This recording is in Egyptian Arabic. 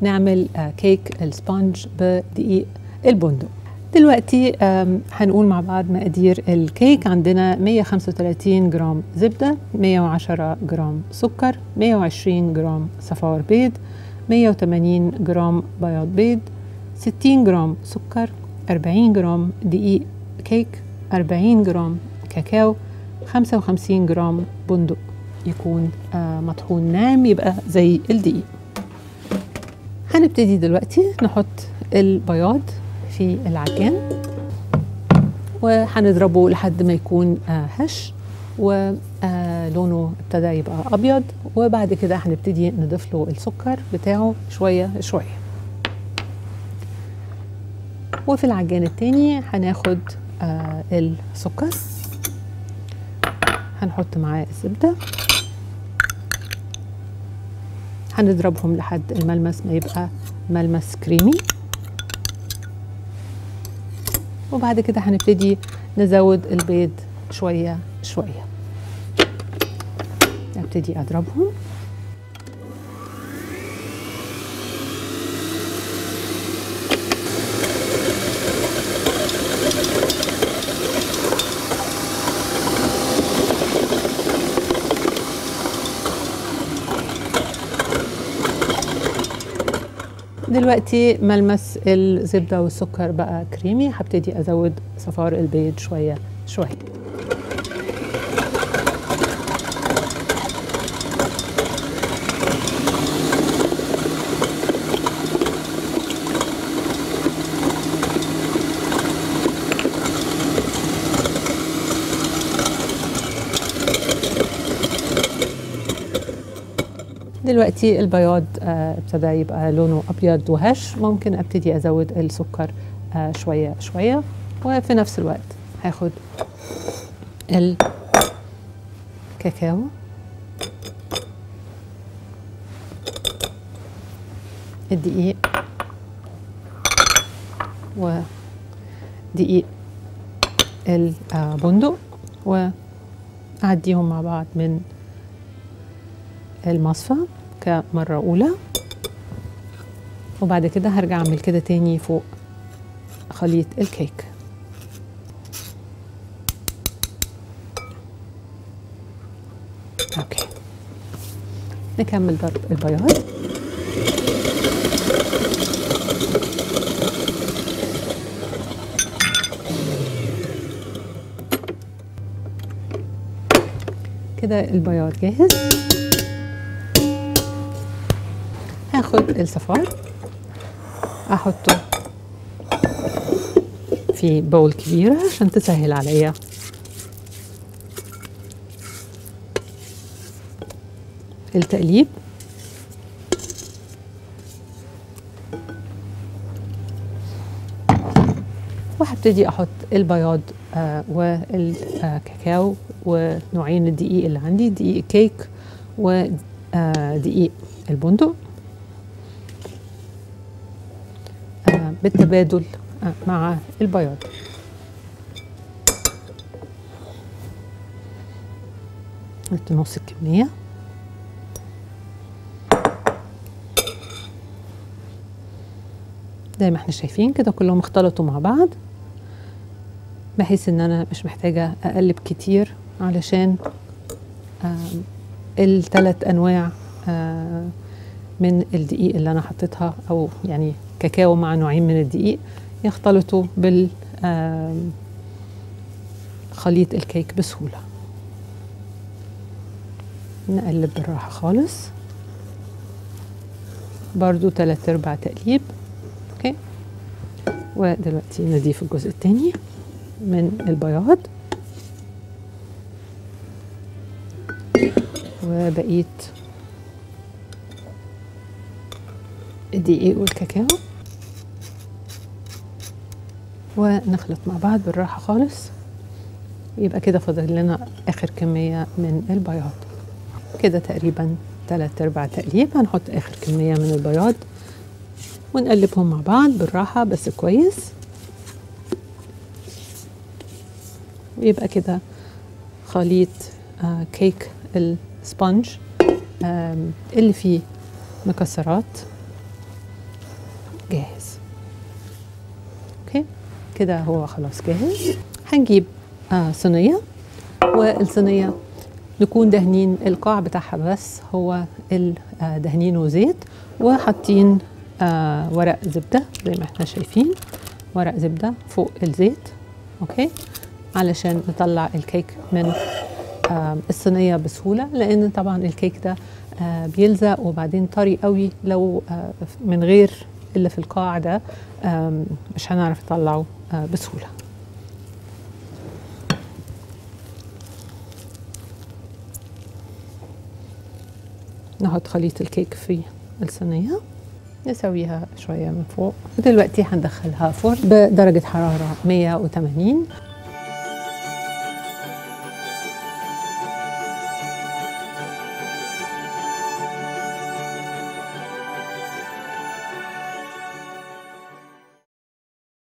نعمل آه، كيك السبونج بدقيق البندق دلوقتي آم، هنقول مع بعض مقادير الكيك عندنا 135 جرام زبدة 110 جرام سكر 120 جرام صفار بيض 180 جرام بياض بيض 60 جرام سكر 40 جرام دقيق كيك 40 جرام كاكاو 55 جرام بندق يكون آه، مطحون ناعم يبقى زي الدقيق هنبتدي دلوقتي نحط البياض في العجان وهنضربه لحد ما يكون آه، هش ولونه ابتدى يبقى ابيض وبعد كده هنبتدي نضيف له السكر بتاعه شويه شويه وفي العجان التاني هناخد آه السكر هنحط معاه الزبده هنضربهم لحد الملمس ما يبقى ملمس كريمي وبعد كده هنبتدي نزود البيض شوية شوية ابتدي اضربهم دلوقتي ملمس الزبدة والسكر بقى كريمي هبتدي أزود صفار البيض شوية شوية دلوقتي البياض آه، ابتدى يبقى لونه ابيض وهش ممكن ابتدي ازود السكر آه، شويه شويه وفي نفس الوقت هاخد الكاكاو الدقيق ودقيق البندق واعديهم مع بعض من المصفى كمرة أولى وبعد كده هرجع أعمل كده تاني فوق خليط الكيك أوكي نكمل ضرب البياض كده البياض جاهز هاخد الصفار احطه في بول كبيرة عشان تسهل عليا التقليب وهبتدي احط البياض آه والكاكاو ونوعين الدقيق اللي عندي دقيق كيك ودقيق البندق آه بالتبادل آه مع البياض قلت نص الكمية زي ما احنا شايفين كده كلهم اختلطوا مع بعض بحيث ان انا مش محتاجة اقلب كتير علشان آه الثلاث انواع آه من الدقيق اللي انا حطيتها او يعني كاكاو مع نوعين من الدقيق يختلطوا بال خليط الكيك بسهولة نقلب بالراحة خالص برضو تلات ارباع تقليب اوكي ودلوقتي نضيف الجزء التاني من البياض وبقيت الدقيق والكاكاو ونخلط مع بعض بالراحة خالص يبقى كده فاضل لنا آخر كمية من البياض كده تقريبا تلات أرباع تقليب هنحط آخر كمية من البياض ونقلبهم مع بعض بالراحة بس كويس ويبقى كده خليط آه كيك السبونج آه اللي فيه مكسرات جاهز اوكي كده هو خلاص جاهز هنجيب آه صينيه والصينيه نكون دهنين القاع بتاعها بس هو دهنينه زيت وحاطين آه ورق زبده زي ما احنا شايفين ورق زبده فوق الزيت اوكي علشان نطلع الكيك من آه الصينيه بسهوله لان طبعا الكيك ده آه بيلزق وبعدين طري قوي لو آه من غير اللي في القاع ده مش هنعرف نطلعه بسهوله نحط خليط الكيك في الصينية نسويها شوية من فوق ودلوقتي هندخلها فرن بدرجة حرارة 180